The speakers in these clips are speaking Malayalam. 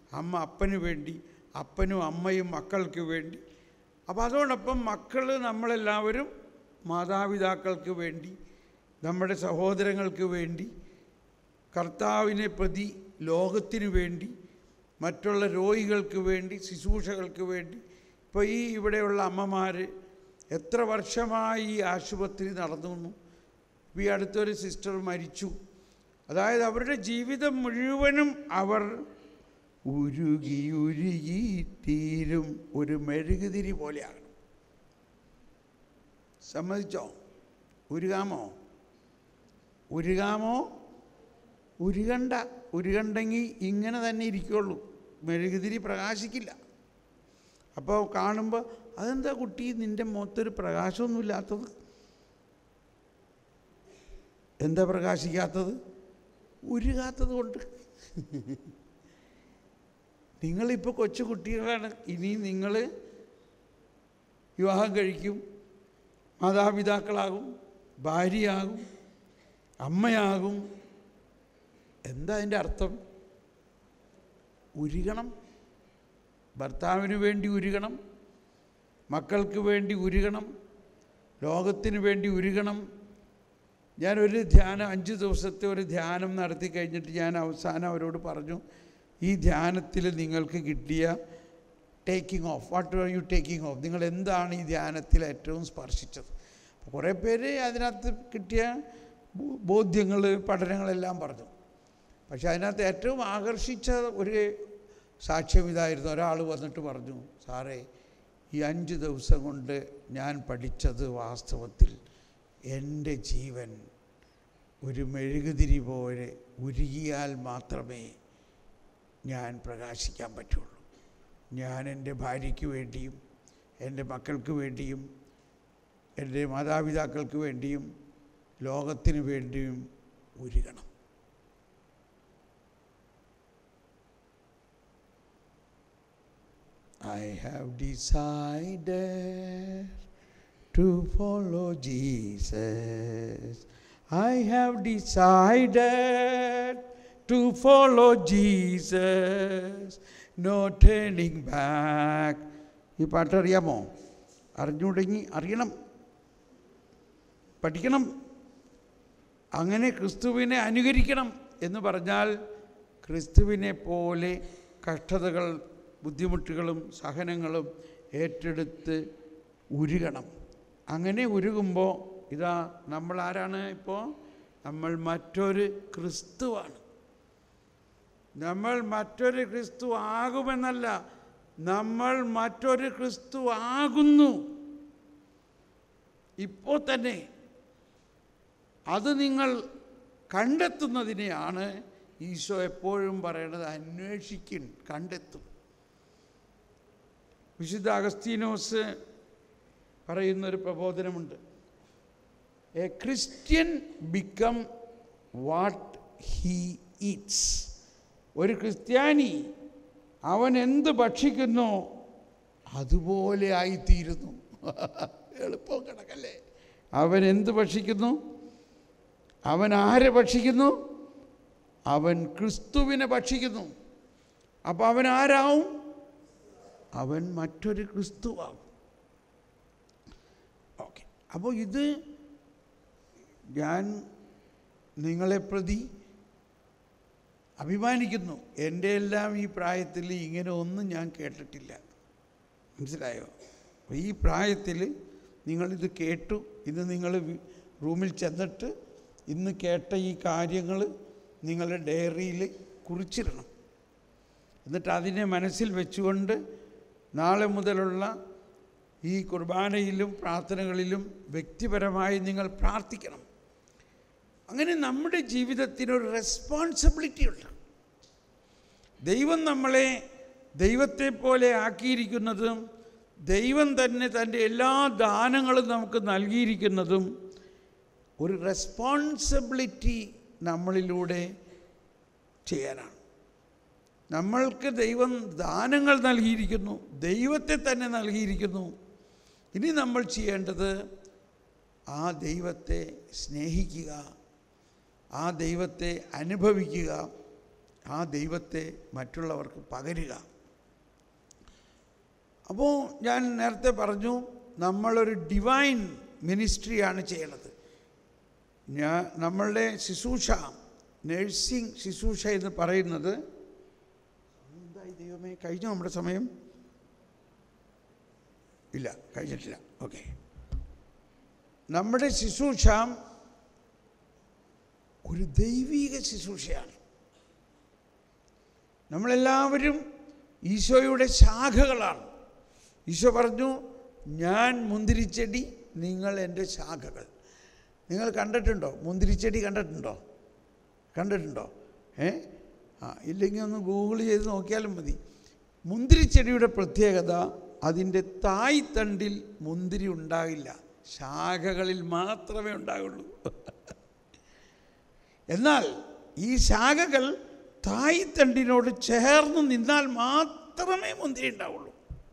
അമ്മ അപ്പന് വേണ്ടി അപ്പനും അമ്മയും മക്കൾക്ക് വേണ്ടി അപ്പോൾ അതോടൊപ്പം മക്കൾ നമ്മളെല്ലാവരും മാതാപിതാക്കൾക്ക് വേണ്ടി നമ്മുടെ സഹോദരങ്ങൾക്ക് വേണ്ടി കർത്താവിനെ പ്രതി ലോകത്തിന് വേണ്ടി മറ്റുള്ള രോഗികൾക്ക് വേണ്ടി ശുശ്രൂഷകൾക്ക് വേണ്ടി ഇപ്പോൾ ഈ ഇവിടെയുള്ള അമ്മമാർ എത്ര വർഷമായി ഈ ആശുപത്രി നടന്നു ഇപ്പോൾ ഈ അടുത്തൊരു സിസ്റ്റർ മരിച്ചു അതായത് അവരുടെ ജീവിതം മുഴുവനും അവർ ഉരുകി ഉരുകി തീരും ഒരു മെഴുകുതിരി പോലെയാകണം സമ്മതിച്ചോ ഉരുകാമോ ഉരുകാമോ ഉരുകണ്ട ഉരുകണ്ടെങ്കിൽ ഇങ്ങനെ തന്നെ ഇരിക്കുള്ളൂ മെഴുകുതിരി പ്രകാശിക്കില്ല അപ്പോൾ കാണുമ്പോൾ അതെന്താ കുട്ടി നിൻ്റെ മുഖത്തൊരു പ്രകാശമൊന്നുമില്ലാത്തത് എന്താ പ്രകാശിക്കാത്തത് ഉരുകാത്തത് കൊണ്ട് നിങ്ങളിപ്പോൾ കൊച്ചു കുട്ടികളാണ് ഇനി നിങ്ങൾ വിവാഹം കഴിക്കും മാതാപിതാക്കളാകും ഭാര്യയാകും അമ്മയാകും എന്താ അതിൻ്റെ അർത്ഥം ഉരുകണം ഭർത്താവിന് വേണ്ടി ഉരുകണം മക്കൾക്ക് വേണ്ടി ഉരുകണം ലോകത്തിന് വേണ്ടി ഉരുകണം ഞാനൊരു ധ്യാനം അഞ്ച് ദിവസത്തെ ഒരു ധ്യാനം നടത്തി കഴിഞ്ഞിട്ട് ഞാൻ അവസാനം അവരോട് പറഞ്ഞു ഈ ധ്യാനത്തിൽ നിങ്ങൾക്ക് കിട്ടിയ taking off what are you taking off നിങ്ങൾ എന്താണ് ഈ ധ്യാനത്തിൽ ഏറ്റവും സ്പർശിച്ചത് അപ്പോൾ കുറേ പേര് അതിനകത്ത് കിട്ടിയ ബോ- ബോധ്യങ്ങൾ പഠനങ്ങളെല്ലാം പറഞ്ഞു പക്ഷെ അതിനകത്ത് ഏറ്റവും ആകർഷിച്ച ഒരു സാക്ഷ്യം ഇതായിരുന്നു ഒരാൾ വന്നിട്ട് പറഞ്ഞു സാറേ ഈ അഞ്ച് ദിവസം കൊണ്ട് ഞാൻ പഠിച്ചത് വാസ്തവത്തിൽ എൻ്റെ ജീവൻ ഒരു മെഴുകുതിരി പോലെ ഉരുകിയാൽ മാത്രമേ ഞാൻ പ്രകാശിക്കാൻ പറ്റുള്ളൂ ഞാൻ എൻ്റെ ഭാര്യയ്ക്ക് വേണ്ടിയും എൻ്റെ മക്കൾക്ക് വേണ്ടിയും എൻ്റെ മാതാപിതാക്കൾക്ക് വേണ്ടിയും ലോകത്തിന് വേണ്ടിയും ഉരുകണം I have decided to follow Jesus. I have decided to follow Jesus. No turning back. ഈ പാട്ട് അറിയാമോ അറിഞ്ഞുടങ്ങി അറിയണം പഠിക്കണം അങ്ങനെ ക്രിസ്തുവിനെ അനുകരിക്കണം എന്ന് പറഞ്ഞാൽ ക്രിസ്തുവിനെ പോലെ കഷ്ടതകൾ ബുദ്ധിമുട്ടുകളും സഹനങ്ങളും ഏറ്റെടുത്ത് ഉരുകണം അങ്ങനെ ഉരുകുമ്പോൾ ഇതാ നമ്മൾ ആരാണ് ഇപ്പോൾ നമ്മൾ മറ്റൊരു ക്രിസ്തുവാണ് നമ്മൾ മറ്റൊരു ക്രിസ്തു ആകുമെന്നല്ല നമ്മൾ മറ്റൊരു ക്രിസ്തു ആകുന്നു ഇപ്പോൾ തന്നെ അത് നിങ്ങൾ കണ്ടെത്തുന്നതിനെയാണ് ഈശോ എപ്പോഴും പറയണത് അന്വേഷിക്കും കണ്ടെത്തും വിശുദ്ധ അഗസ്തീനോസ് പറയുന്നൊരു പ്രബോധനമുണ്ട് a Christian become what he eats ഒരു ക്രിസ്ത്യാനി അവൻ എന്ത് ഭക്ഷിക്കുന്നോ അതുപോലെ ആയിത്തീരുന്നു എളുപ്പം കിടക്കല്ലേ അവൻ എന്ത് ഭക്ഷിക്കുന്നു അവൻ ആരെ ഭക്ഷിക്കുന്നു അവൻ ക്രിസ്തുവിനെ ഭക്ഷിക്കുന്നു അപ്പോൾ അവൻ ആരാവും അവൻ മറ്റൊരു ക്രിസ്തുവാകും ഓക്കെ അപ്പോൾ ഇത് ഞാൻ നിങ്ങളെ പ്രതി അഭിമാനിക്കുന്നു എൻ്റെ എല്ലാം ഈ പ്രായത്തിൽ ഇങ്ങനെ ഒന്നും ഞാൻ കേട്ടിട്ടില്ല മനസ്സിലായോ അപ്പോൾ ഈ പ്രായത്തിൽ നിങ്ങളിത് കേട്ടു ഇന്ന് നിങ്ങൾ വി- റൂമിൽ ചെന്നിട്ട് ഇന്ന് കേട്ട ഈ കാര്യങ്ങൾ നിങ്ങളുടെ ഡയറിയിൽ കുറിച്ചിടണം എന്നിട്ട് അതിനെ മനസ്സിൽ വെച്ചുകൊണ്ട് നാളെ മുതലുള്ള ഈ കുർബാനയിലും പ്രാർത്ഥനകളിലും വ്യക്തിപരമായി നിങ്ങൾ പ്രാർത്ഥിക്കണം അങ്ങനെ നമ്മുടെ ജീവിതത്തിനൊരു റെസ്പോൺസിബിലിറ്റി ഉണ്ട് ദൈവം നമ്മളെ ദൈവത്തെ പോലെ ആക്കിയിരിക്കുന്നതും ദൈവം തന്നെ തൻ്റെ എല്ലാ ദാനങ്ങളും നമുക്ക് നൽകിയിരിക്കുന്നതും ഒരു റെസ്പോൺസിബിലിറ്റി നമ്മളിലൂടെ ചെയ്യാനാണ് നമ്മൾക്ക് ദൈവം ദാനങ്ങൾ നൽകിയിരിക്കുന്നു ദൈവത്തെ തന്നെ നൽകിയിരിക്കുന്നു ഇനി നമ്മൾ ചെയ്യേണ്ടത് ആ ദൈവത്തെ സ്നേഹിക്കുക ആ ദൈവത്തെ അനുഭവിക്കുക ആ ദൈവത്തെ മറ്റുള്ളവർക്ക് പകരുക അപ്പോൾ ഞാൻ നേരത്തെ പറഞ്ഞു നമ്മളൊരു ഡിവൈൻ മിനിസ്ട്രിയാണ് ചെയ്യണത് ഞാൻ നമ്മളുടെ ശുശ്രൂഷ നഴ്സിംഗ് ശുശ്രൂഷ എന്ന് പറയുന്നത് എന്തായി ദൈവമേ കഴിഞ്ഞു നമ്മുടെ സമയം ഇല്ല കഴിഞ്ഞിട്ടില്ല ഓക്കെ നമ്മുടെ ശുശ്രൂഷ ഒരു ദൈവീക ശുശ്രൂഷയാണ് നമ്മളെല്ലാവരും ഈശോയുടെ ശാഖകളാണ് ഈശോ പറഞ്ഞു ഞാൻ മുന്തിരിച്ചെടി നിങ്ങൾ എൻ്റെ ശാഖകൾ നിങ്ങൾ കണ്ടിട്ടുണ്ടോ മുന്തിരിച്ചെടി കണ്ടിട്ടുണ്ടോ കണ്ടിട്ടുണ്ടോ ഏ ആ ഇല്ലെങ്കിൽ ഒന്ന് ഗൂഗിൾ ചെയ്ത് നോക്കിയാലും മതി മുന്തിരിച്ചെടിയുടെ പ്രത്യേകത അതിൻ്റെ തായ്തണ്ടിൽ മുന്തിരി ഉണ്ടാകില്ല ശാഖകളിൽ മാത്രമേ ഉണ്ടാകുള്ളൂ എന്നാൽ ഈ ശാഖകൾ തായ്തണ്ടിനോട് ചേർന്ന് നിന്നാൽ മാത്രമേ മുന്തിരി ഉണ്ടാവുള്ളൂ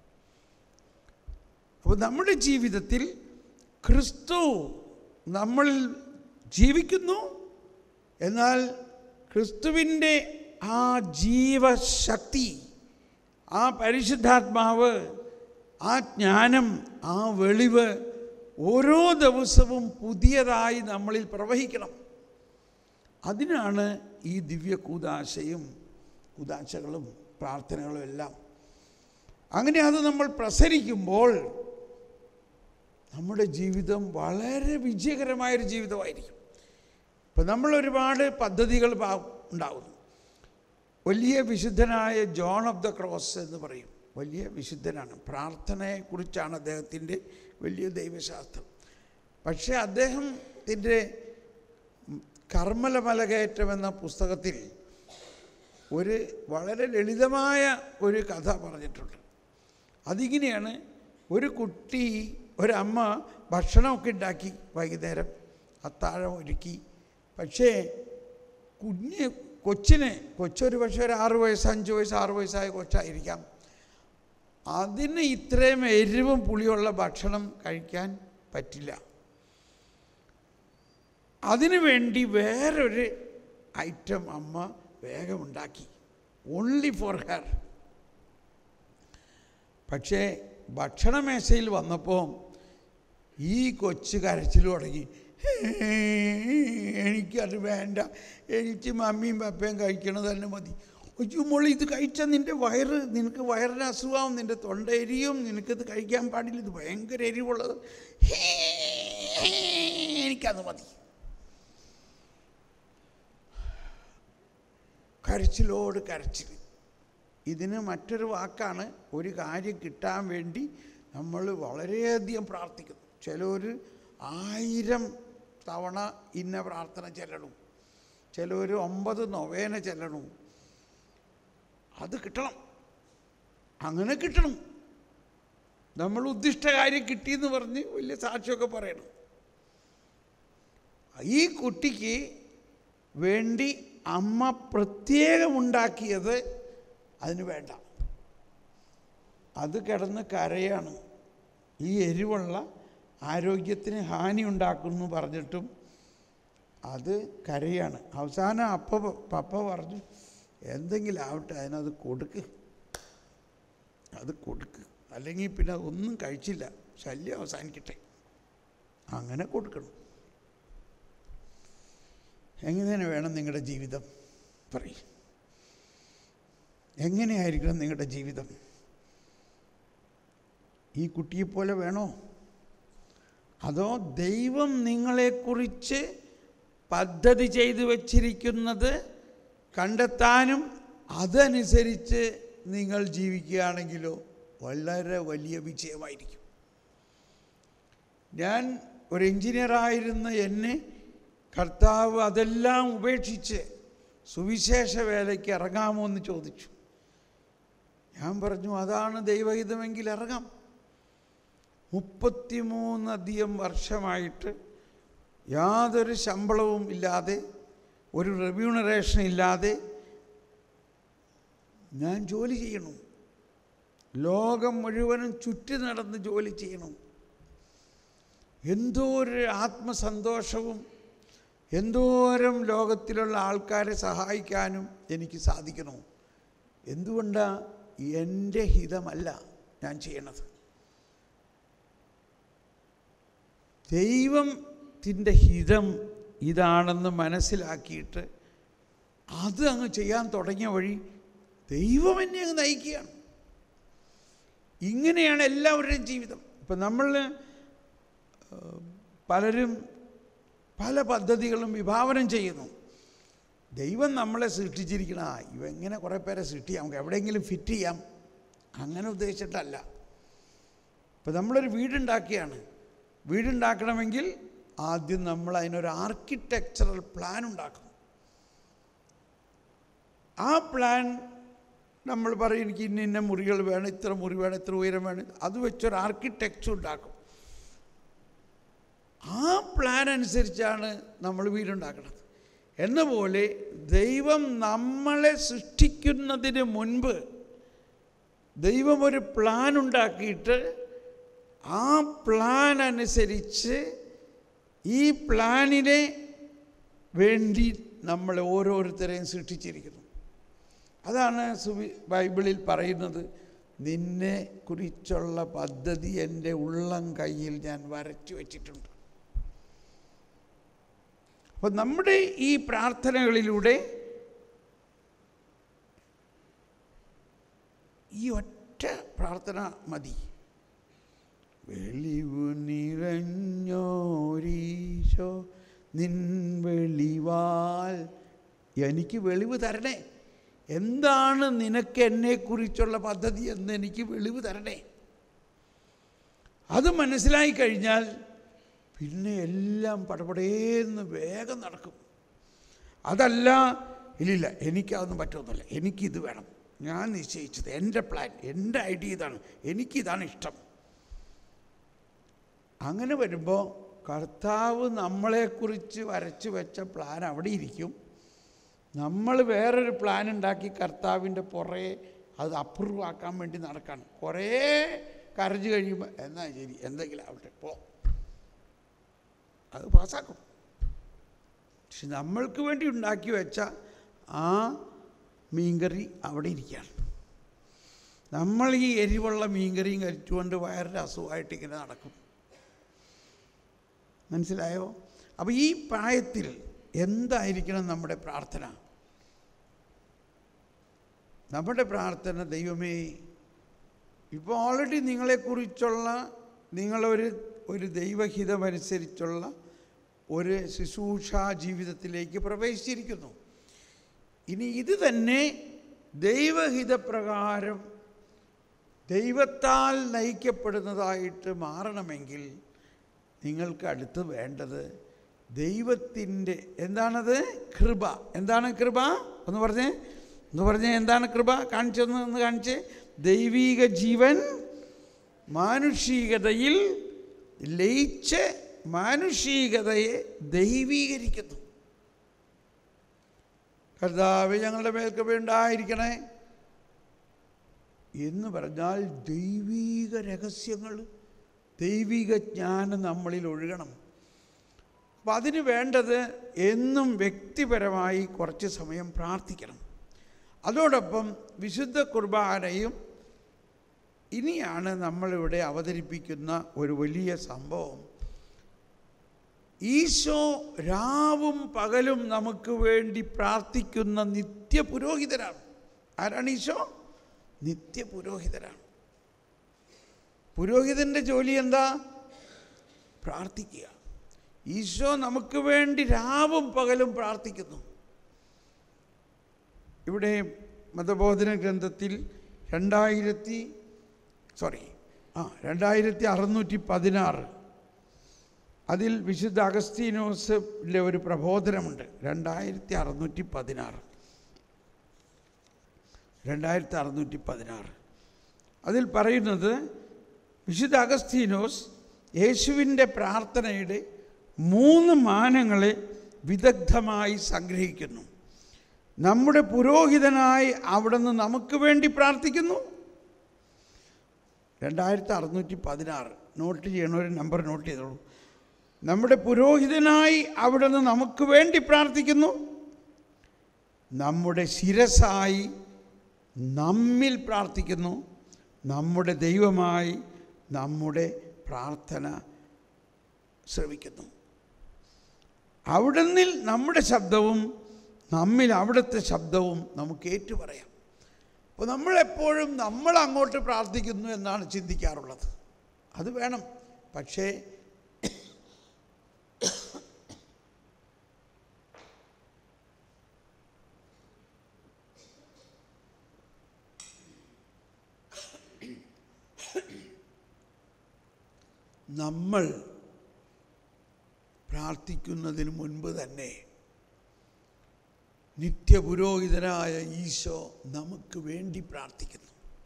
അപ്പോൾ നമ്മുടെ ജീവിതത്തിൽ ക്രിസ്തു നമ്മളിൽ ജീവിക്കുന്നു എന്നാൽ ക്രിസ്തുവിൻ്റെ ആ ജീവശക്തി ആ പരിശുദ്ധാത്മാവ് ആ ജ്ഞാനം ആ വെളിവ് ഓരോ ദിവസവും പുതിയതായി നമ്മളിൽ പ്രവഹിക്കണം അതിനാണ് ഈ ദിവ്യ കൂതാശയും കൂതാശകളും പ്രാർത്ഥനകളും എല്ലാം അങ്ങനെ അത് നമ്മൾ പ്രസരിക്കുമ്പോൾ നമ്മുടെ ജീവിതം വളരെ വിജയകരമായൊരു ജീവിതമായിരിക്കും ഇപ്പം നമ്മൾ ഒരുപാട് പദ്ധതികൾ പാ- ഉണ്ടാകുന്നു വലിയ വിശുദ്ധനായ ജോൺ ഓഫ് ദ ക്രോസ് എന്ന് പറയും വലിയ വിശുദ്ധനാണ് പ്രാർത്ഥനയെക്കുറിച്ചാണ് അദ്ദേഹത്തിൻ്റെ വലിയ ദൈവശാസ്ത്രം പക്ഷേ അദ്ദേഹത്തിൻ്റെ കർമ്മല മലകയറ്റം എന്ന പുസ്തകത്തിൽ ഒരു വളരെ ലളിതമായ ഒരു കഥ പറഞ്ഞിട്ടുണ്ട് അതിങ്ങനെയാണ് ഒരു കുട്ടി ഒരമ്മ ഭക്ഷണമൊക്കെ ഉണ്ടാക്കി വൈകുന്നേരം അത്താഴം ഒരുക്കി പക്ഷേ കുഞ്ഞ് കൊച്ചിന് കൊച്ചൊരു പക്ഷേ ഒരു ആറ് വയസ്സ് അഞ്ച് വയസ്സ് ആറ് വയസ്സായ കൊച്ചായിരിക്കാം അതിന് ഇത്രയും എരിവും പുളിയുള്ള ഭക്ഷണം കഴിക്കാൻ പറ്റില്ല അതിനു വേണ്ടി വേറൊരു ഐറ്റം അമ്മ വേഗം ഉണ്ടാക്കി ഓൺലി ഫോർ ഹെർ പക്ഷേ ഭക്ഷണമേശയിൽ വന്നപ്പോൾ ഈ കൊച്ചു കരച്ചിൽ തുടങ്ങി എനിക്കത് വേണ്ട എനിക്ക് മമ്മിയും പപ്പയും കഴിക്കണത് തന്നെ മതി അയ്യോ മോളെ ഇത് കഴിച്ചാൽ നിൻ്റെ വയറ് നിനക്ക് വയറിന് അസുഖമാവും നിൻ്റെ തൊണ്ട എരിയും നിനക്കിത് കഴിക്കാൻ പാടില്ല ഇത് ഭയങ്കര എരിവുള്ളത് എനിക്കത് മതി കരച്ചിലോട് കരച്ചിൽ ഇതിന് മറ്റൊരു വാക്കാണ് ഒരു കാര്യം കിട്ടാൻ വേണ്ടി നമ്മൾ വളരെയധികം പ്രാർത്ഥിക്കുന്നു ചിലർ ആയിരം തവണ ഇന്ന പ്രാർത്ഥന ചെല്ലണം ചിലർ ഒമ്പത് നൊവേന ചെല്ലണം അത് കിട്ടണം അങ്ങനെ കിട്ടണം നമ്മൾ ഉദ്ദിഷ്ട കാര്യം കിട്ടിയെന്ന് പറഞ്ഞ് വലിയ സാക്ഷിയൊക്കെ പറയണം ഈ കുട്ടിക്ക് വേണ്ടി അമ്മ പ്രത്യേകം ഉണ്ടാക്കിയത് അതിന് വേണ്ട അത് കിടന്ന് കരയാണ് ഈ എരിവുള്ള ആരോഗ്യത്തിന് ഹാനി ഉണ്ടാക്കുന്നു പറഞ്ഞിട്ടും അത് കരയാണ് അവസാനം അപ്പ പപ്പ പറഞ്ഞു എന്തെങ്കിലും ആവട്ടെ അതിനത് കൊടുക്ക് അത് കൊടുക്ക് അല്ലെങ്കിൽ പിന്നെ അതൊന്നും കഴിച്ചില്ല ശല്യം അവസാനിക്കട്ടെ അങ്ങനെ കൊടുക്കണം എങ്ങനെ വേണം നിങ്ങളുടെ ജീവിതം പറയും എങ്ങനെയായിരിക്കണം നിങ്ങളുടെ ജീവിതം ഈ കുട്ടിയെപ്പോലെ വേണോ അതോ ദൈവം നിങ്ങളെക്കുറിച്ച് പദ്ധതി ചെയ്തു വച്ചിരിക്കുന്നത് കണ്ടെത്താനും അതനുസരിച്ച് നിങ്ങൾ ജീവിക്കുകയാണെങ്കിലോ വളരെ വലിയ വിജയമായിരിക്കും ഞാൻ ഒരു എഞ്ചിനീയറായിരുന്ന എന്നെ കർത്താവ് അതെല്ലാം ഉപേക്ഷിച്ച് സുവിശേഷ വേലയ്ക്ക് ഇറങ്ങാമോ എന്ന് ചോദിച്ചു ഞാൻ പറഞ്ഞു അതാണ് ദൈവഹിതമെങ്കിൽ ഇറങ്ങാം മുപ്പത്തിമൂന്നധികം വർഷമായിട്ട് യാതൊരു ശമ്പളവും ഇല്ലാതെ ഒരു റെമ്യൂണറേഷൻ ഇല്ലാതെ ഞാൻ ജോലി ചെയ്യണം ലോകം മുഴുവനും ചുറ്റി നടന്ന് ജോലി ചെയ്യണം എന്തോ ഒരു ആത്മസന്തോഷവും എന്തോരം ലോകത്തിലുള്ള ആൾക്കാരെ സഹായിക്കാനും എനിക്ക് സാധിക്കണോ എന്തുകൊണ്ടാണ് എൻ്റെ ഹിതമല്ല ഞാൻ ചെയ്യണത് ദൈവത്തിൻ്റെ ഹിതം ഇതാണെന്ന് മനസ്സിലാക്കിയിട്ട് അത് അങ്ങ് ചെയ്യാൻ തുടങ്ങിയ വഴി ദൈവം എന്നെ അങ്ങ് നയിക്കുകയാണ് ഇങ്ങനെയാണ് എല്ലാവരുടെയും ജീവിതം ഇപ്പം നമ്മൾ ഏഹ്, പലരും പല പദ്ധതികളും വിഭാവനം ചെയ്യുന്നു ദൈവം നമ്മളെ സൃഷ്ടിച്ചിരിക്കണ ആ ഇവ എങ്ങനെ കുറേ പേരെ സൃഷ്ടിക്കാം നമുക്ക് എവിടെയെങ്കിലും ഫിറ്റ് ചെയ്യാം അങ്ങനെ ഉദ്ദേശിച്ചിട്ടല്ല ഇപ്പം നമ്മളൊരു വീടുണ്ടാക്കിയാണ് വീടുണ്ടാക്കണമെങ്കിൽ ആദ്യം നമ്മൾ അതിനൊരു ആർക്കിടെക്ചറൽ പ്ലാൻ ഉണ്ടാക്കണം ആ പ്ലാൻ നമ്മൾ പറയും എനിക്ക് ഇന്ന ഇന്ന മുറികൾ വേണം ഇത്ര മുറി വേണം ഇത്ര ഉയരം വേണം അത് വെച്ചൊരു ആർക്കിടെക്ചർ ഉണ്ടാക്കും ആ പ്ലാൻ അനുസരിച്ചാണ് നമ്മൾ വീടുണ്ടാക്കുന്നത് എന്ന പോലെ ദൈവം നമ്മളെ സൃഷ്ടിക്കുന്നതിന് മുൻപ് ദൈവം ഒരു പ്ലാൻ ഉണ്ടാക്കിയിട്ട് ആ പ്ലാൻ അനുസരിച്ച് ഈ പ്ലാനിനെ വേണ്ടി നമ്മളെ ഓരോരുത്തരെയും സൃഷ്ടിച്ചിരിക്കുന്നു അതാണ് സുവി ബൈബിളിൽ പറയുന്നത് നിന്നെ കുറിച്ചുള്ള പദ്ധതി എൻ്റെ ഉള്ളം കയ്യിൽ ഞാൻ വരച്ചു വച്ചിട്ടുണ്ട് അപ്പം നമ്മുടെ ഈ പ്രാർത്ഥനകളിലൂടെ ഈ ഒറ്റ പ്രാർത്ഥന മതി വെളിവു നിറഞ്ഞോരീശോ നിൻ വെളിവാൽ എനിക്ക് വെളിവ് തരണേ എന്താണ് നിനക്ക് എന്നെക്കുറിച്ചുള്ള പദ്ധതി എന്ന് എനിക്ക് വെളിവ് തരണേ അത് മനസ്സിലായി കഴിഞ്ഞാൽ പിന്നെ എല്ലാം പടപടേന്ന് വേഗം നടക്കും അതല്ല ഇല്ലില്ല എനിക്കതൊന്നും പറ്റുമൊന്നുമില്ല എനിക്കിത് വേണം ഞാൻ നിശ്ചയിച്ചത് എൻ്റെ പ്ലാൻ എൻ്റെ ഐഡിയ ഇതാണ് എനിക്കിതാണ് ഇഷ്ടം അങ്ങനെ വരുമ്പോൾ കർത്താവ് നമ്മളെക്കുറിച്ച് വരച്ചു വെച്ച പ്ലാൻ അവിടെ ഇരിക്കും നമ്മൾ വേറൊരു പ്ലാൻ ഉണ്ടാക്കി കർത്താവിൻ്റെ പുറകെ അത് അപ്രൂവ് ആക്കാൻ വേണ്ടി നടക്കാണ് കുറേ കരഞ്ഞു കഴിയുമ്പോൾ എന്നാ ശരി എന്തെങ്കിലും ആവട്ടെ പോ അത് പാസ്സാക്കും പക്ഷെ നമ്മൾക്ക് വേണ്ടി ഉണ്ടാക്കി വെച്ച ആ മീൻകറി അവിടെ ഇരിക്കുകയാണ് നമ്മൾ ഈ എരിവുള്ള മീൻകറിയും കഴിച്ചുകൊണ്ട് വയറിൻ്റെ അസുഖമായിട്ട് ഇങ്ങനെ നടക്കും മനസ്സിലായോ അപ്പോൾ ഈ പ്രായത്തിൽ എന്തായിരിക്കണം നമ്മുടെ പ്രാർത്ഥന നമ്മുടെ പ്രാർത്ഥന ദൈവമേ ഇപ്പോൾ ഓൾറെഡി നിങ്ങളെക്കുറിച്ചുള്ള നിങ്ങളൊരു ഒരു ദൈവഹിതമനുസരിച്ചുള്ള ഒരു ശുശ്രൂഷാ ജീവിതത്തിലേക്ക് പ്രവേശിച്ചിരിക്കുന്നു ഇനി ഇത് തന്നെ ദൈവഹിതപ്രകാരം ദൈവത്താൽ നയിക്കപ്പെടുന്നതായിട്ട് മാറണമെങ്കിൽ നിങ്ങൾക്ക് അടുത്ത് വേണ്ടത് ദൈവത്തിൻ്റെ എന്താണത് കൃപ എന്താണ് കൃപ ഒന്ന് പറഞ്ഞേ ഒന്ന് പറഞ്ഞേ എന്താണ് കൃപ കാണിച്ചൊന്ന് ഒന്ന് കാണിച്ചേ ദൈവീക ജീവൻ മാനുഷികതയിൽ ലയിച്ച് മാനുഷികതയെ ദൈവീകരിക്കുന്നു കർത്താവ് ഞങ്ങളുടെ മേൽ കൃപയുണ്ടായിരിക്കണേ എന്ന് പറഞ്ഞാൽ ദൈവീക രഹസ്യങ്ങൾ ദൈവിക ജ്ഞാനം നമ്മളിൽ ഒഴുകണം അപ്പം അതിന് വേണ്ടത് എന്നും വ്യക്തിപരമായി കുറച്ച് സമയം പ്രാർത്ഥിക്കണം അതോടൊപ്പം വിശുദ്ധ കുർബാനയും ഇനിയാണ് നമ്മളിവിടെ അവതരിപ്പിക്കുന്ന ഒരു വലിയ സംഭവം ഈശോ രാവും പകലും നമുക്ക് വേണ്ടി പ്രാർത്ഥിക്കുന്ന നിത്യപുരോഹിതരാണ് ആരാണ് ഈശോ നിത്യപുരോഹിതരാണ് പുരോഹിതൻ്റെ ജോലി എന്താ പ്രാർത്ഥിക്കുക ഈശോ നമുക്ക് വേണ്ടി രാവും പകലും പ്രാർത്ഥിക്കുന്നു ഇവിടെ മതബോധന ഗ്രന്ഥത്തിൽ രണ്ടായിരത്തി സോറി ആ രണ്ടായിരത്തി അറുന്നൂറ്റി പതിനാറ് അതിൽ വിശുദ്ധ അഗസ്തീനോസിൻ്റെ ഒരു പ്രബോധനമുണ്ട് രണ്ടായിരത്തി അറുന്നൂറ്റി പതിനാറ് രണ്ടായിരത്തി അറുന്നൂറ്റി പതിനാറ് അതിൽ പറയുന്നത് വിശുദ്ധ അഗസ്തീനോസ് യേശുവിൻ്റെ പ്രാർത്ഥനയുടെ മൂന്ന് മാനങ്ങളെ വിദഗ്ധമായി സംഗ്രഹിക്കുന്നു നമ്മുടെ പുരോഹിതനായി അവിടുന്ന് നമുക്ക് വേണ്ടി പ്രാർത്ഥിക്കുന്നു രണ്ടായിരത്തി അറുന്നൂറ്റി പതിനാറ് നോട്ട് ചെയ്യണ ഒരു നമ്പർ നോട്ട് ചെയ്തോളൂ നമ്മുടെ പുരോഹിതനായി അവിടുന്ന് നമുക്ക് വേണ്ടി പ്രാർത്ഥിക്കുന്നു നമ്മുടെ ശിരസായി നമ്മിൽ പ്രാർത്ഥിക്കുന്നു നമ്മുടെ ദൈവമായി നമ്മുടെ പ്രാർത്ഥന ശ്രവിക്കുന്നു അവിടുന്നിൽ നമ്മുടെ ശബ്ദവും നമ്മിൽ അവിടുത്തെ ശബ്ദവും നമുക്ക് ഏറ്റുപറയാം അപ്പോൾ നമ്മളെപ്പോഴും നമ്മൾ അങ്ങോട്ട് പ്രാർത്ഥിക്കുന്നു എന്നാണ് ചിന്തിക്കാറുള്ളത് അത് വേണം പക്ഷേ നമ്മൾ പ്രാർത്ഥിക്കുന്നതിന് മുൻപ് തന്നെ നിത്യപുരോഹിതനായ ഈശോ നമുക്ക് വേണ്ടി പ്രാർത്ഥിക്കുന്നു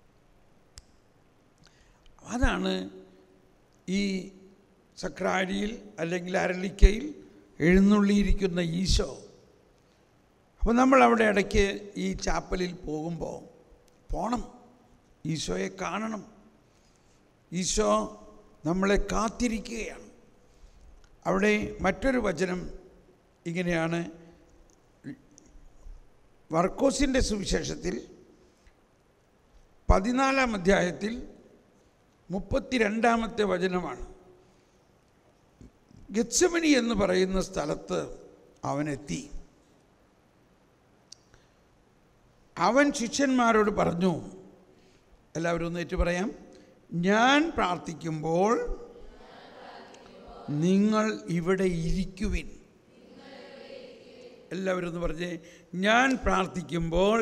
അതാണ് ഈ സക്രാരിയിൽ അല്ലെങ്കിൽ അരളിക്കയിൽ എഴുന്നള്ളിയിരിക്കുന്ന ഈശോ അപ്പോൾ നമ്മൾ അവിടെ ഇടയ്ക്ക് ഈ ചാപ്പലിൽ പോകുമ്പോൾ പോണം ഈശോയെ കാണണം ഈശോ നമ്മളെ കാത്തിരിക്കുകയാണ് അവിടെ മറ്റൊരു വചനം ഇങ്ങനെയാണ് വർക്കോസിൻ്റെ സുവിശേഷത്തിൽ പതിനാലാം അധ്യായത്തിൽ മുപ്പത്തിരണ്ടാമത്തെ വചനമാണ് ഗത്സമനി എന്ന് പറയുന്ന സ്ഥലത്ത് അവനെത്തി അവൻ ശിഷ്യന്മാരോട് പറഞ്ഞു എല്ലാവരും ഒന്ന് ഏറ്റു പറയാം ഞാൻ പ്രാർത്ഥിക്കുമ്പോൾ നിങ്ങൾ ഇവിടെ ഇരിക്കുവിൻ എല്ലാവരും ഒന്ന് പറഞ്ഞേ ഞാൻ പ്രാർത്ഥിക്കുമ്പോൾ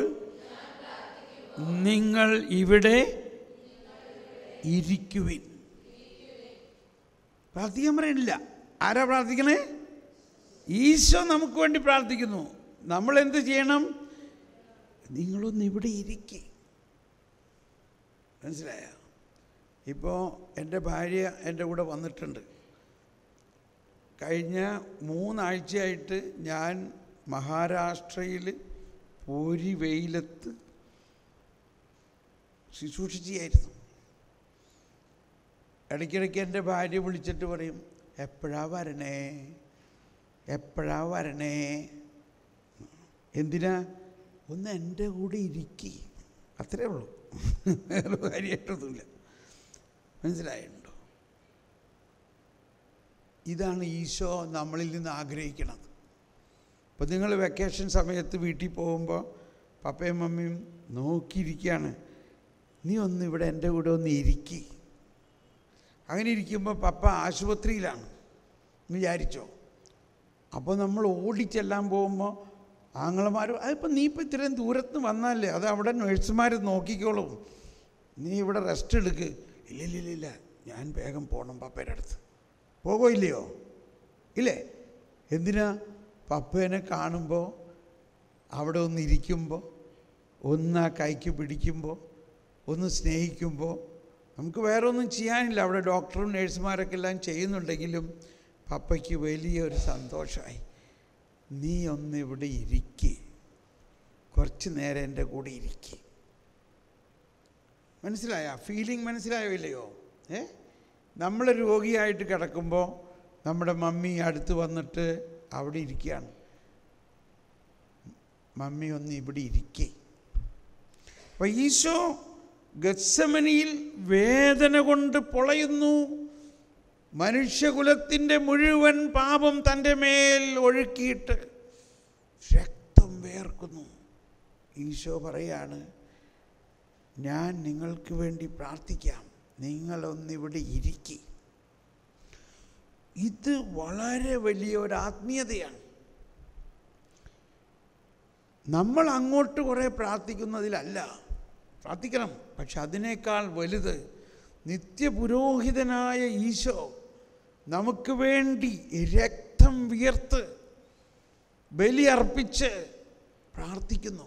നിങ്ങൾ ഇവിടെ ഇരിക്കുവിൻ പ്രാർത്ഥിക്കാൻ പറയണില്ല ആരാ പ്രാർത്ഥിക്കണേ ഈശോ നമുക്ക് വേണ്ടി പ്രാർത്ഥിക്കുന്നു നമ്മൾ എന്ത് ചെയ്യണം നിങ്ങളൊന്ന് ഇവിടെ ഇരിക്കേ മനസ്സിലായ ഇപ്പോൾ എൻ്റെ ഭാര്യ എൻ്റെ കൂടെ വന്നിട്ടുണ്ട് കഴിഞ്ഞ മൂന്നാഴ്ചയായിട്ട് ഞാൻ മഹാരാഷ്ട്രയിൽ പോരി വെയിലത്ത് ശുശ്രൂഷിച്ചായിരുന്നു ഇടയ്ക്കിടയ്ക്ക് എൻ്റെ ഭാര്യ വിളിച്ചിട്ട് പറയും എപ്പോഴാ വരണേ എപ്പോഴാ വരണേ എന്തിനാ ഒന്ന് എൻ്റെ കൂടെ ഇരിക്കി അത്രേ ഉള്ളൂ വേറെ കാര്യമായിട്ടൊന്നുമില്ല മനസ്സിലായിട്ടുണ്ടോ ഇതാണ് ഈശോ നമ്മളിൽ നിന്ന് ആഗ്രഹിക്കുന്നത് അപ്പോൾ നിങ്ങൾ വെക്കേഷൻ സമയത്ത് വീട്ടിൽ പോകുമ്പോൾ പപ്പയും മമ്മിയും നോക്കിയിരിക്കുകയാണ് നീ ഒന്ന് ഇവിടെ എൻ്റെ കൂടെ ഒന്ന് ഇരിക്കി അങ്ങനെ ഇരിക്കുമ്പോൾ പപ്പ ആശുപത്രിയിലാണ് എന്ന് വിചാരിച്ചോ അപ്പോൾ നമ്മൾ ഓടിച്ചെല്ലാൻ പോകുമ്പോൾ ആങ്ങളമാർ അതിപ്പോൾ നീ ഇപ്പോൾ ഇത്രയും ദൂരത്ത് നിന്ന് വന്നല്ലേ അത് അവിടെ നഴ്സുമാർ നോക്കിക്കോളും നീ ഇവിടെ റെസ്റ്റ് എടുക്ക് ഇല്ല ഇല്ല ഇല്ല ഇല്ല ഞാൻ വേഗം പോകണം പപ്പയുടെ അടുത്ത് പോകോ ഇല്ലയോ ഇല്ലേ എന്തിനാ പപ്പേനെ കാണുമ്പോൾ അവിടെ ഒന്ന് ഇരിക്കുമ്പോൾ ഒന്ന് ആ കൈക്ക് പിടിക്കുമ്പോൾ ഒന്ന് സ്നേഹിക്കുമ്പോൾ നമുക്ക് വേറെ ഒന്നും ചെയ്യാനില്ല അവിടെ ഡോക്ടറും നേഴ്സുമാരൊക്കെ എല്ലാം ചെയ്യുന്നുണ്ടെങ്കിലും പപ്പയ്ക്ക് വലിയൊരു സന്തോഷമായി നീ ഒന്ന് ഇവിടെ ഇരിക്കേ കുറച്ച് നേരം എൻ്റെ കൂടെ ഇരിക്കേ മനസ്സിലായ ഫീലിംഗ് മനസ്സിലായോ ഇല്ലയോ ഏ നമ്മൾ രോഗിയായിട്ട് കിടക്കുമ്പോൾ നമ്മുടെ മമ്മി അടുത്ത് വന്നിട്ട് അവിടെ ഇരിക്കുകയാണ് മമ്മി ഒന്ന് ഇവിടെ ഇരിക്കേ അപ്പോൾ ഈശോ ഗത്സമനിയിൽ വേദന കൊണ്ട് പൊളയുന്നു മനുഷ്യകുലത്തിൻ്റെ മുഴുവൻ പാപം തൻ്റെ മേൽ ഒഴുക്കിയിട്ട് രക്തം വേർക്കുന്നു ഈശോ പറയാണ് ഞാൻ നിങ്ങൾക്ക് വേണ്ടി പ്രാർത്ഥിക്കാം നിങ്ങളൊന്നിവിടെ ഇരിക്കി ഇത് വളരെ വലിയ ഒരു ആത്മീയതയാണ് നമ്മൾ അങ്ങോട്ട് കുറേ പ്രാർത്ഥിക്കുന്നതിലല്ല പ്രാർത്ഥിക്കണം പക്ഷെ അതിനേക്കാൾ വലുത് നിത്യപുരോഹിതനായ ഈശോ നമുക്ക് വേണ്ടി രക്തം വിയർത്ത് ബലിയർപ്പിച്ച് പ്രാർത്ഥിക്കുന്നു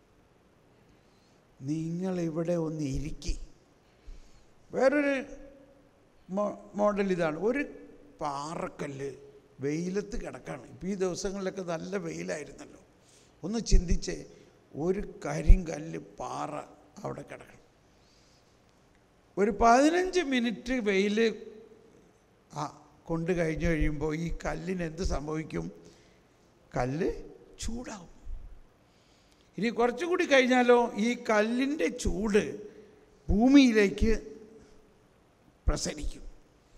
നിങ്ങളിവിടെ ഒന്ന് ഇരിക്കി വേറൊരു മോ- മോഡൽ ഇതാണ് ഒരു പാറക്കല്ല് വെയിലത്ത് കിടക്കാണ് ഇപ്പോൾ ഈ ദിവസങ്ങളിലൊക്കെ നല്ല വെയിലായിരുന്നല്ലോ ഒന്ന് ചിന്തിച്ച് ഒരു കരിങ്കല്ല് പാറ അവിടെ കിടക്കണം ഒരു പതിനഞ്ച് മിനിറ്റ് വെയിൽ ആ കൊണ്ട് കഴിഞ്ഞു കഴിയുമ്പോൾ ഈ കല്ലിന് എന്ത് സംഭവിക്കും കല്ല് ചൂടാവും ഇനി കുറച്ചുകൂടി കഴിഞ്ഞാലോ ഈ കല്ലിൻ്റെ ചൂട് ഭൂമിയിലേക്ക് പ്രസരിക്കും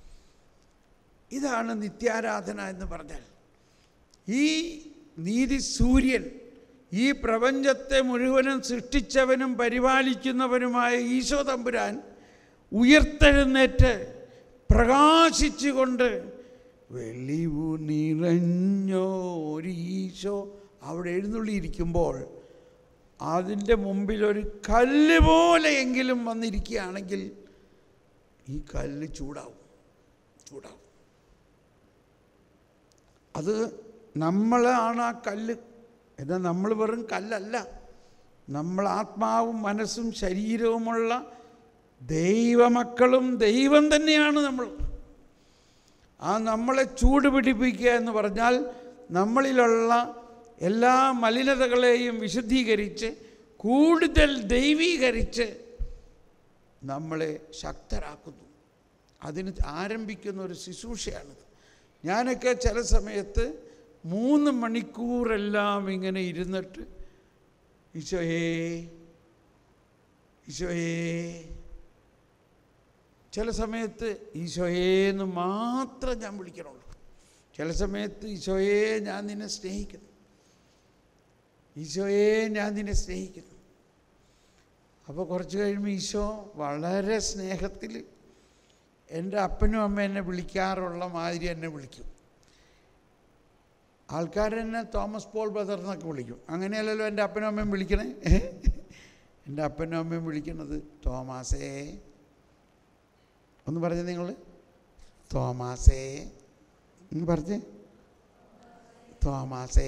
ഇതാണ് നിത്യാരാധന എന്ന് പറഞ്ഞാൽ ഈ നീതി സൂര്യൻ ഈ പ്രപഞ്ചത്തെ മുഴുവനും സൃഷ്ടിച്ചവനും പരിപാലിക്കുന്നവനുമായ ഈശോ തമ്പുരാൻ ഉയർത്തെഴുന്നേറ്റ് പ്രകാശിച്ചുകൊണ്ട് വെളിവു നിറഞ്ഞോരീശോ അവിടെ എഴുന്നള്ളിയിരിക്കുമ്പോൾ അതിൻ്റെ മുമ്പിൽ ഒരു കല്ല് പോലെയെങ്കിലും വന്നിരിക്കുകയാണെങ്കിൽ ഈ കല്ല് ചൂടാവും ചൂടാവും അത് നമ്മളാണ് ആ കല്ല് എന്നാൽ നമ്മൾ വെറും കല്ലല്ല നമ്മൾ ആത്മാവും മനസ്സും ശരീരവുമുള്ള ദൈവമക്കളും ദൈവം തന്നെയാണ് നമ്മൾ ആ നമ്മളെ ചൂട് പിടിപ്പിക്കുക എന്ന് പറഞ്ഞാൽ നമ്മളിലുള്ള എല്ലാ മലിനതകളെയും വിശുദ്ധീകരിച്ച് കൂടുതൽ ദൈവീകരിച്ച് നമ്മളെ ശക്തരാക്കുന്നു അതിന് ആരംഭിക്കുന്ന ഒരു ശുശ്രൂഷയാണിത് ഞാനൊക്കെ ചില സമയത്ത് മൂന്ന് മണിക്കൂറെല്ലാം ഇങ്ങനെ ഇരുന്നിട്ട് ഈശോയേ ഈശോയേ ചില സമയത്ത് ഈശോയേ എന്ന് മാത്രം ഞാൻ വിളിക്കണുള്ളൂ ചില സമയത്ത് ഈശോയെ ഞാൻ നിന്നെ സ്നേഹിക്കുന്നു ഈശോയെ ഞാൻ നിന്നെ സ്നേഹിക്കുന്നു അപ്പോൾ കുറച്ച് കഴിയുമ്പോൾ ഈശോ വളരെ സ്നേഹത്തിൽ എൻ്റെ അപ്പനും അമ്മ എന്നെ വിളിക്കാറുള്ള മാതിരി എന്നെ വിളിക്കും ആൾക്കാരെന്നെ തോമസ് പോൾ ബ്രദർ എന്നൊക്കെ വിളിക്കും അങ്ങനെയല്ലല്ലോ എൻ്റെ അപ്പനും അമ്മയും വിളിക്കണേ എൻ്റെ അപ്പനും അമ്മയും വിളിക്കുന്നത് തോമാസേ ഒന്ന് പറഞ്ഞേ നിങ്ങൾ തോമാസേ എന്ന് പറഞ്ഞേ തോമാസേ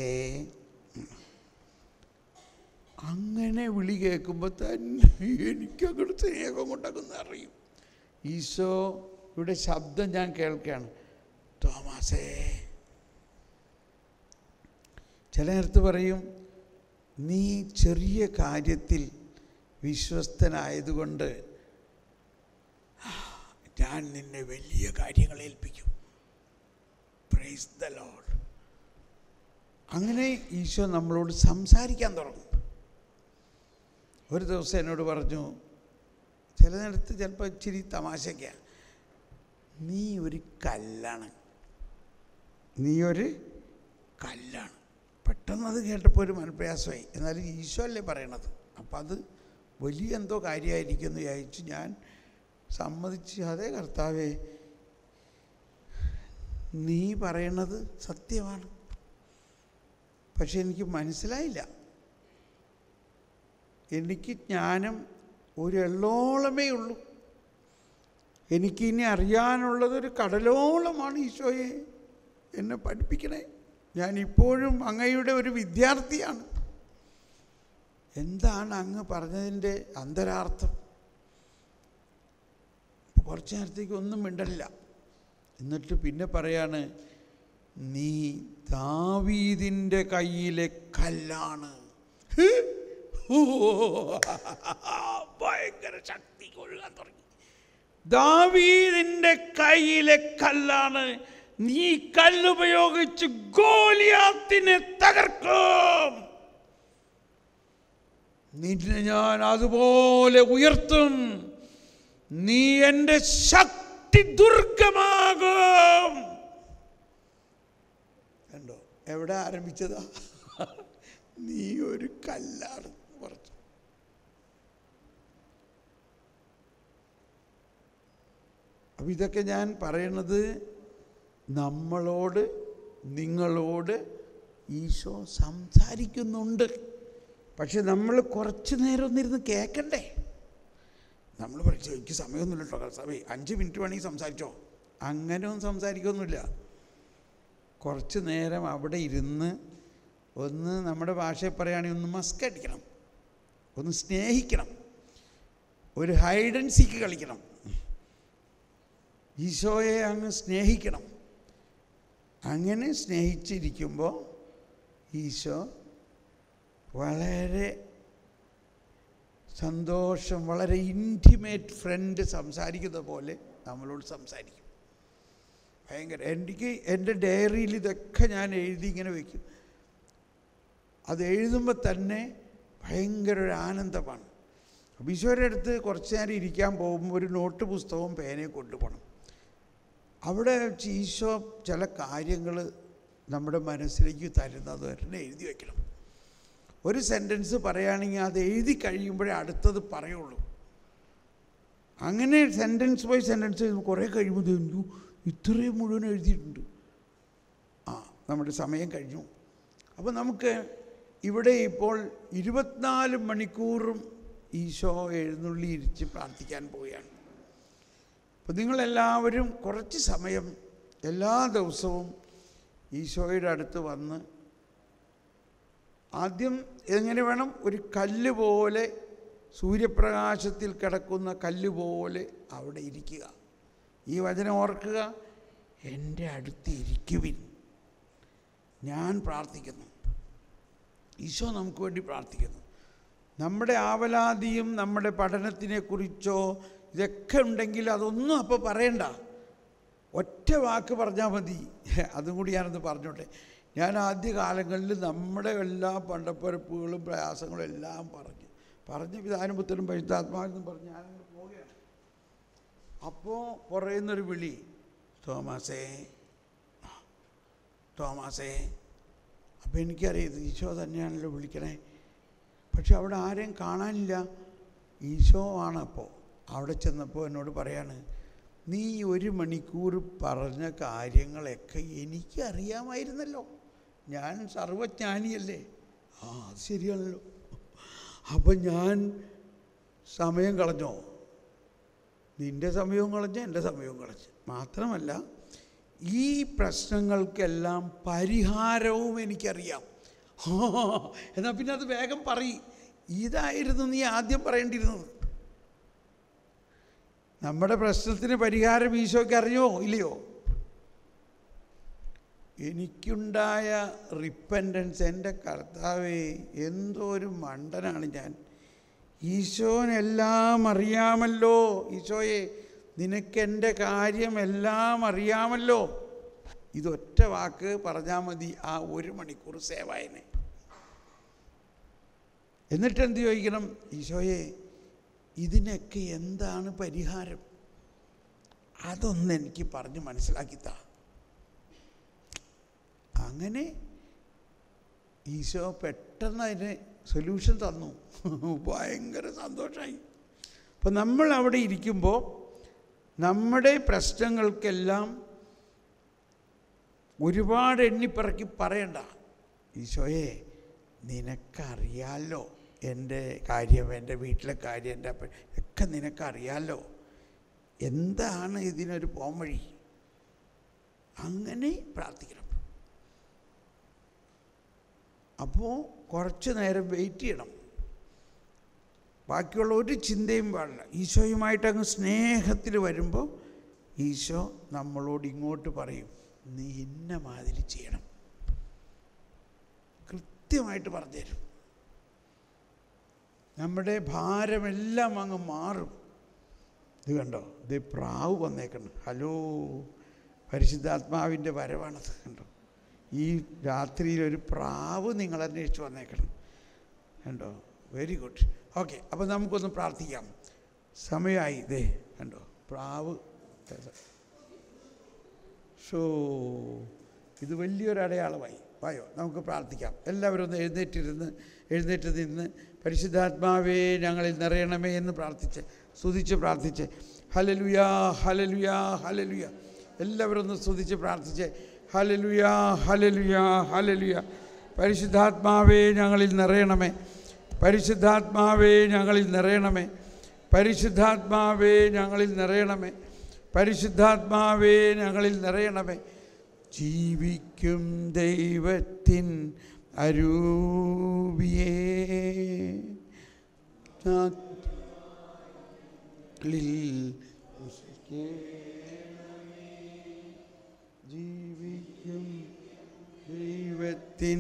അങ്ങനെ വിളി കേൾക്കുമ്പോൾ തന്നെ എനിക്കങ്ങോട്ട് സ്നേഹം കൊണ്ടങ്ങ് അറിയും ഈശോയുടെ ശബ്ദം ഞാൻ കേൾക്കുകയാണ് തോമാസേ ചില നേരത്ത് പറയും നീ ചെറിയ കാര്യത്തിൽ വിശ്വസ്തനായതുകൊണ്ട് ഞാൻ നിന്നെ വലിയ കാര്യങ്ങൾ ഏൽപ്പിക്കും പ്രൈസ് ദ ലോഡ് അങ്ങനെ ഈശോ നമ്മളോട് സംസാരിക്കാൻ തുടങ്ങും ഒരു ദിവസം എന്നോട് പറഞ്ഞു ചില നേരത്ത് ചിലപ്പോൾ ഇച്ചിരി തമാശയ്ക്കാണ് നീ ഒരു കല്ലാണ് നീ ഒരു കല്ലാണ് പെട്ടെന്ന് അത് കേട്ടപ്പോൾ ഒരു മനപ്രയാസമായി എന്നാലും ഈശോ അല്ലേ പറയണത് അപ്പം അത് വലിയ എന്തോ കാര്യമായിരിക്കുമെന്ന് വിചാരിച്ച് ഞാൻ സമ്മതിച്ച് അതേ കർത്താവേ നീ പറയണത് സത്യമാണ് പക്ഷെ എനിക്ക് മനസ്സിലായില്ല എനിക്ക് ജ്ഞാനം ഒരു എള്ളോളമേ ഉള്ളൂ എനിക്കിനി അറിയാനുള്ളത് ഒരു കടലോളമാണ് ഈശോയെ എന്നെ പഠിപ്പിക്കണേ ഞാൻ ഇപ്പോഴും അങ്ങയുടെ ഒരു വിദ്യാർത്ഥിയാണ് എന്താണ് അങ്ങ് പറഞ്ഞതിൻ്റെ അന്തരാർത്ഥം കുറച്ച് നേരത്തേക്ക് ഒന്നും മിണ്ടല്ല എന്നിട്ട് പിന്നെ പറയാണ് നീ ദാവീദിൻ്റെ കയ്യിലെ കല്ലാണ് ഹ്! ഓ! ഭയങ്കര ശക്തി കൊള്ളാൻ തുടങ്ങി ദാവീദിൻ്റെ കയ്യിലെ കല്ലാണ് നീ കല്ലുപയോഗിച്ച് ഗോലിയാത്തിനെ തകർക്കും നിന്നെ ഞാൻ അതുപോലെ ഉയർത്തും നീ എൻ്റെ ശക്തി ദുർഗമാകും കണ്ടോ എവിടെ ആരംഭിച്ചതാ നീ ഒരു കല്ലാണ് എന്ന് പറഞ്ഞു അപ്പം ഇതൊക്കെ ഞാൻ പറയണത് നമ്മളോട് നിങ്ങളോട് ഈശോ സംസാരിക്കുന്നുണ്ട് പക്ഷെ നമ്മൾ കുറച്ച് നേരം ഒന്നിരുന്ന് കേൾക്കണ്ടേ നമ്മൾ പഠിച്ചു എനിക്ക് സമയമൊന്നുമില്ല കേട്ടോ കർത്താവേ അഞ്ച് മിനിറ്റ് വേണമെങ്കിൽ സംസാരിച്ചോ അങ്ങനെ ഒന്നും സംസാരിക്കൊന്നുമില്ല കുറച്ച് നേരം അവിടെ ഇരുന്ന് ഒന്ന് നമ്മുടെ ഭാഷയിൽ പറയുകയാണെങ്കിൽ ഒന്ന് മസ്കടിക്കണം ഒന്ന് സ്നേഹിക്കണം ഒരു ഹൈഡ് ആൻഡ് സീക്ക് കളിക്കണം ഈശോയെ അങ്ങ് സ്നേഹിക്കണം അങ്ങനെ സ്നേഹിച്ചിരിക്കുമ്പോൾ ഈശോ വളരെ സന്തോഷം വളരെ ഇൻറ്റിമേറ്റ് ഫ്രണ്ട് സംസാരിക്കുന്ന പോലെ നമ്മളോട് സംസാരിക്കും ഭയങ്കര എനിക്ക് എൻ്റെ ഡയറിയിൽ ഇതൊക്കെ ഞാൻ എഴുതി ഇങ്ങനെ വയ്ക്കും അത് എഴുതുമ്പോൾ തന്നെ ഭയങ്കര ഒരു ആനന്ദമാണ് അപ്പോൾ ഈശോയുടെ അടുത്ത് കുറച്ച് നേരം ഇരിക്കാൻ പോകുമ്പോൾ ഒരു നോട്ട് പുസ്തകവും പേനയും കൊണ്ടുപോകണം അവിടെ വെച്ച് ഈശോ ചില കാര്യങ്ങൾ നമ്മുടെ മനസ്സിലേക്ക് തരുന്നത് തന്നെ എഴുതി വയ്ക്കണം ഒരു സെൻറ്റൻസ് പറയുകയാണെങ്കിൽ അത് എഴുതി കഴിയുമ്പോഴേ അടുത്തത് പറയുള്ളൂ അങ്ങനെ സെൻറ്റൻസ് ബൈ സെൻറ്റൻസ് കുറേ കഴിയുമ്പോൾ അയ്യോ ഇത്രയും മുഴുവൻ എഴുതിയിട്ടുണ്ട് ആ നമ്മുടെ സമയം കഴിഞ്ഞു അപ്പോൾ നമുക്ക് ഇവിടെ ഇപ്പോൾ ഇരുപത്തിനാല് മണിക്കൂറും ഈശോ എഴുന്നള്ളി ഇരിച്ച് പ്രാർത്ഥിക്കാൻ പോവുകയാണ് അപ്പോൾ നിങ്ങളെല്ലാവരും കുറച്ച് സമയം എല്ലാ ദിവസവും ഈശോയുടെ അടുത്ത് വന്ന് ആദ്യം എങ്ങനെ വേണം ഒരു കല്ല് പോലെ സൂര്യപ്രകാശത്തിൽ കിടക്കുന്ന കല്ല് പോലെ അവിടെ ഇരിക്കുക ഈ വചനം ഓർക്കുക എൻ്റെ അടുത്ത് ഇരിക്കുവിൻ ഞാൻ പ്രാർത്ഥിക്കുന്നു ഈശോ നമുക്ക് വേണ്ടി പ്രാർത്ഥിക്കുന്നു നമ്മുടെ ആവലാതിയും നമ്മുടെ പഠനത്തിനെക്കുറിച്ചോ ഇതൊക്കെ ഉണ്ടെങ്കിൽ അതൊന്നും അപ്പോൾ പറയണ്ട ഒറ്റ വാക്ക് പറഞ്ഞാൽ മതി അതും കൂടി ഞാനൊന്ന് പറഞ്ഞോട്ടെ ഞാൻ ആദ്യ കാലങ്ങളിൽ നമ്മുടെ എല്ലാ പണ്ടപ്പരപ്പുകളും പ്രയാസങ്ങളും എല്ലാം പറഞ്ഞു പറഞ്ഞ് പിതാനും പുത്തനും പരിശുദ്ധാത്മാവെന്നും പറഞ്ഞ് ഞാനങ്ങ് പോവുകയാണ് അപ്പോൾ പുറയുന്നൊരു വിളി തോമാസേ തോമാസേ അപ്പോൾ എനിക്കറിയാം ഇത് ഈശോ തന്നെയാണല്ലോ വിളിക്കണേ പക്ഷെ അവിടെ ആരെയും കാണാനില്ല ഈശോ ആണപ്പോൾ അവിടെ ചെന്നപ്പോൾ എന്നോട് പറയാണ് നീ ഒരു മണിക്കൂർ പറഞ്ഞ കാര്യങ്ങളൊക്കെ എനിക്കറിയാമായിരുന്നല്ലോ ഞാൻ സർവജ്ഞാനിയല്ലേ ആ അത് ശരിയാണല്ലോ അപ്പം ഞാൻ സമയം കളഞ്ഞോ നിൻ്റെ സമയവും കളഞ്ഞ് എൻ്റെ സമയവും കളഞ്ഞ് മാത്രമല്ല ഈ പ്രശ്നങ്ങൾക്കെല്ലാം പരിഹാരവും എനിക്കറിയാം ആ എന്നാൽ പിന്നെ അത് വേഗം പറയും ഇതായിരുന്നു നീ ആദ്യം പറയേണ്ടിയിരുന്നത് നമ്മുടെ പ്രശ്നത്തിന് പരിഹാരം ഈശോയ്ക്ക് അറിയോ ഇല്ലയോ എനിക്കുണ്ടായ റിപ്പൻറ്റൻസ് എൻ്റെ കർത്താവേ എന്തോ ഒരു മണ്ടനാണ് ഞാൻ ഈശോനെല്ലാം അറിയാമല്ലോ ഈശോയെ നിനക്കെൻ്റെ കാര്യം എല്ലാം അറിയാമല്ലോ ഇതൊറ്റ വാക്ക് പറഞ്ഞാൽ മതി ആ ഒരു മണിക്കൂർ സേവായനെ എന്നിട്ട് എന്ത് ചോദിക്കണം ഈശോയെ ഇതിനൊക്കെ എന്താണ് പരിഹാരം അതൊന്ന് എനിക്ക് പറഞ്ഞ് മനസ്സിലാക്കിത്താ അങ്ങനെ ഈശോ പെട്ടെന്ന് അതിന് സൊല്യൂഷൻ തന്നു ഭയങ്കര സന്തോഷമായി അപ്പം നമ്മൾ അവിടെ ഇരിക്കുമ്പോൾ നമ്മുടെ പ്രശ്നങ്ങൾക്കെല്ലാം ഒരുപാട് എണ്ണിപ്പിറക്കി പറയണ്ട ഈശോയെ നിനക്കറിയാലോ എൻ്റെ കാര്യം എൻ്റെ വീട്ടിലെ കാര്യം എൻ്റെ അപ്പ ഒക്കെ നിനക്കറിയാലോ എന്താണ് ഇതിനൊരു പോംവഴി അങ്ങനെ പ്രാർത്ഥിക്കണം അപ്പോൾ കുറച്ച് നേരം വെയിറ്റ് ചെയ്യണം ബാക്കിയുള്ള ഒരു ചിന്തയും പാടില്ല ഈശോയുമായിട്ട് അങ്ങ് സ്നേഹത്തിൽ വരുമ്പോൾ ഈശോ നമ്മളോട് ഇങ്ങോട്ട് പറയും നീ ഇന്ന മാതിരി ചെയ്യണം കൃത്യമായിട്ട് പറഞ്ഞുതരും നമ്മുടെ ഭാരമെല്ലാം അങ്ങ് മാറും ഇത് കണ്ടോ ഇത് പ്രാവ് വന്നേക്കണം ഹലോ പരിശുദ്ധാത്മാവിൻ്റെ വരവാണത് കണ്ടോ ഈ രാത്രിയിൽ ഒരു പ്രാവ് നിങ്ങൾ അന്വേഷിച്ച് വന്നേക്കണം കണ്ടോ വെരി ഗുഡ് ഓക്കെ അപ്പോൾ നമുക്കൊന്ന് പ്രാർത്ഥിക്കാം സമയമായി ഇതേ കണ്ടോ പ്രാവ് ഷോ ഇത് വലിയൊരു അടയാളമായി വായോ നമുക്ക് പ്രാർത്ഥിക്കാം എല്ലാവരും ഒന്ന് എഴുന്നേറ്റിരുന്ന് എഴുന്നേറ്റ് നിന്ന് പരിശുദ്ധാത്മാവേ ഞങ്ങളിൽ നിറയണമേ എന്ന് പ്രാർത്ഥിച്ച് സ്തുതിച്ച് പ്രാർത്ഥിച്ച് ഹലലുയാ ഹലലുയാ ഹലലുയ എല്ലാവരും ഒന്ന് സ്തുതിച്ച് പ്രാർത്ഥിച്ച് ഹലലുയാ ഹലലുയാ ഹലലുയ പരിശുദ്ധാത്മാവേ ഞങ്ങളിൽ നിറയണമേ പരിശുദ്ധാത്മാവേ ഞങ്ങളിൽ നിറയണമേ പരിശുദ്ധാത്മാവേ ഞങ്ങളിൽ നിറയണമേ പരിശുദ്ധാത്മാവേ ഞങ്ങളിൽ നിറയണമേ ജീവിക്കും ദൈവത്തിൻ അരൂപിയേ ജീവിക്കും ദൈവത്തിൻ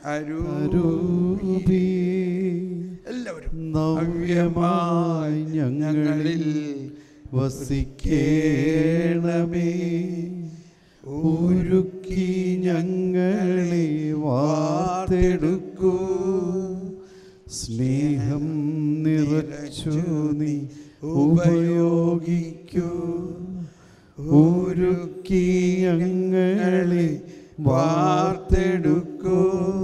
അരൂപി എല്ലാവരും നവ്യമായി ഞങ്ങളിൽ വസിക്കേണമേ ഒരുക്കി ഞങ്ങളെ വാർത്തെടുക്കൂ സ്നേഹം നിറച്ചു നീ ഉപയോഗിക്കൂ ഒരുക്കി ഞങ്ങളെ വാർത്തെടുക്കൂ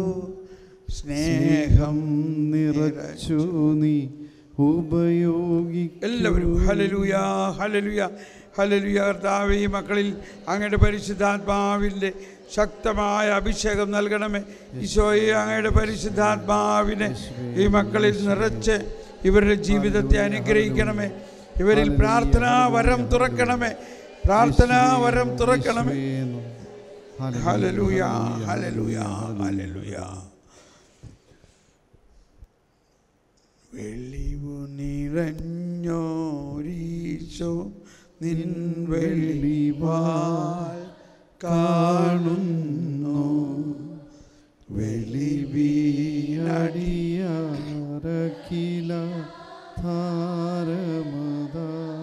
സ്നേഹം നിറച്ചു നീ ഉപയോഗിക്കൂ എല്ലാവരും ഹലലുയ ഹലലുയ ഹലലുയ കർത്താവ് ഈ മക്കളിൽ അങ്ങയുടെ പരിശുദ്ധാത്മാവിൻ്റെ ശക്തമായ അഭിഷേകം നൽകണമേ ഈശോയെ അങ്ങയുടെ പരിശുദ്ധാത്മാവിനെ ഈ മക്കളിൽ നിറച്ച് ഇവരുടെ ജീവിതത്തെ അനുഗ്രഹിക്കണമേ ഇവരിൽ പ്രാർത്ഥനാ വരം തുറക്കണമേ പ്രാർത്ഥനാ വരം തുറക്കണമേ ഹലലുയ ഹലലുയ ഹലലുയ വെളിവു നിറഞ്ഞോരീശോ നിൻ വെളിവാൽ കാണുന്നു വെളിവിയടിയാറക്കില താരമത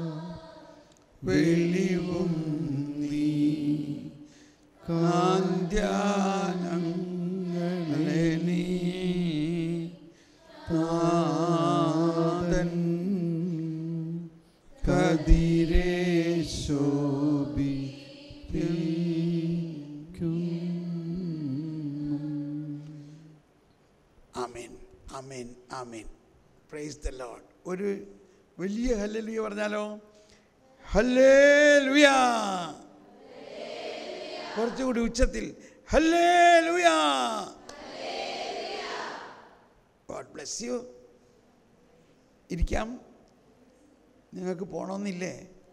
വെളിവും നീ കാന്ത്യാനങ്ങളെ നീ താതൻ കതിരേ ശോഭി ആമേൻ ആമേൻ ആമേൻ പ്രൈസ് ദ ലോഡ് ഒരു വലിയ ഹല്ലേലൂയ പറഞ്ഞാലോ ഹല്ലേലൂയ കുറച്ചുകൂടി ഉച്ചത്തിൽ ഹല്ലേലൂയ ഗോഡ് ബ്ലെസ് യു ഇരിക്കാം നിങ്ങൾക്ക് പോണമെന്നില്ലേ